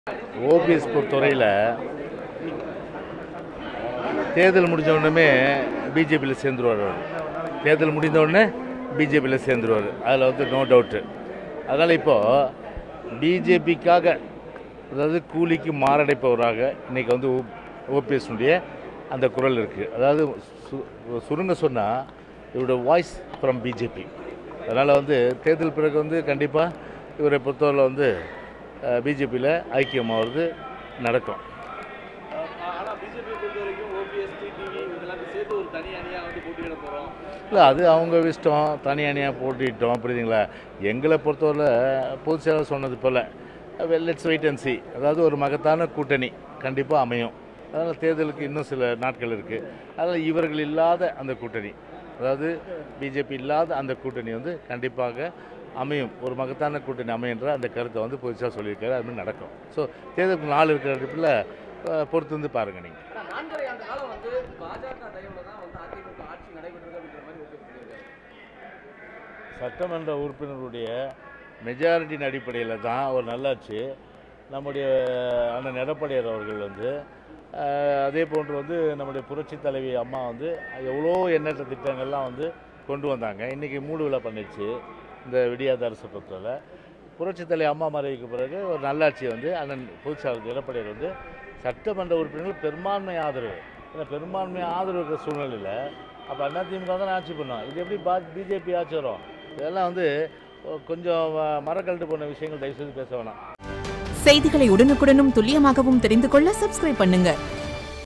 OPS பொறுத்தவரையில் தேர்தல் முடிஞ்ச உடனே பிஜேபியில் சேர்ந்துருவார் அவர் தேர்தல் முடிந்த உடனே பிஜேபியில் சேர்ந்துருவார் அதில் வந்து நோ டவுட்டு அதனால் இப்போது பிஜேபிக்காக அதாவது கூலிக்கு மாரடைப்பவராக இன்றைக்கி வந்து ஓபிஎஸ்னுடைய அந்த குரல் இருக்குது அதாவது சு- சுருங்க சொன்னால் இவரோட வாய்ஸ் ஃப்ரம் பிஜேபி அதனால் வந்து தேர்தல் பிறகு வந்து கண்டிப்பாக இவரை பொறுத்தவரை வந்து பிஜேபியில் ஐக்கியமாகிறது நடக்கும் ஆனா பிஜேபி பொறுத்த வரைக்கும் ஓபிஎஸ் டிடிவி இதெல்லாம் சேர்த்து ஒரு தனி அணியா வந்து போட்டியிட போறோம் இல்லை அது அவங்க இஷ்டம் தனி அணியாக போட்டிட்டோம் புரியுதுங்களா எங்களை பொறுத்தவரை பொதுச் செயலாளர் சொன்னது போல் லெட்ஸ் வெயிட் அண்ட் சி அதாவது ஒரு மகத்தான கூட்டணி கண்டிப்பாக அமையும் அதனால் தேர்தலுக்கு இன்னும் சில நாட்கள் இருக்குது அதனால் இவர்கள் இல்லாத அந்த கூட்டணி அதாவது பிஜேபி இல்லாத அந்த கூட்டணி வந்து கண்டிப்பாக அமையும் ஒரு மகத்தான கூட்டணி அமையன்ற அந்த கருத்தை வந்து பொதுச்சாக சொல்லியிருக்காரு அது மாதிரி நடக்கும் ஸோ தேர்தலுக்கு நாள் இருக்கிற இடத்துல பொறுத்து வந்து பாருங்கள் நீங்கள் ஆனா நான்கரை ஆண்டு காலம் வந்து பாஜக தயவுல தான் வந்து அதிமுக ஆட்சி நடைபெற்றது அப்படிங்கிற மாதிரி ஓபிஎஸ் சொல்லியிருக்காரு சட்டமன்ற உறுப்பினருடைய மெஜாரிட்டியின் அடிப்படையில் தான் ஒரு நல்லாட்சி நம்முடைய அண்ணன் எடப்பாடியார் அவர்கள் வந்து அஹ், அதே போன்று வந்து நம்முடைய புரட்சி தலைவி அம்மா வந்து எவ்வளோ எண்ணற்ற திட்டங்கள்லாம் வந்து கொண்டு வந்தாங்க இன்றைக்கி மூடு விழா பண்ணிடுச்சு இந்த விடியாத அரசு பொறுத்தவரை புரட்சி தலைவி அம்மா மறைவுக்கு பிறகு ஒரு நல்லாட்சி வந்து அண்ணன் பொதுச்சாளர் எடப்பாடியார் வந்து சட்டமன்ற உறுப்பினர்கள் பெரும்பான்மை ஆதரவு ஏன்னா பெரும்பான்மை ஆதரவு இருக்கிற சூழ்நிலையில் அப்போ அதிமுக தான் ஆட்சி பண்ணோம் இது எப்படி பா பிஜேபி ஆட்சி வரும் இதெல்லாம் வந்து கொஞ்சம் மரக்கழுட்டு போன விஷயங்கள் தயவுசெய்து பேச வேணாம் செய்திகளை உடனுக்குடனும் துல்லியமாகவும் தெரிந்து கொள்ள சப்ஸ்கிரைப் பண்ணுங்க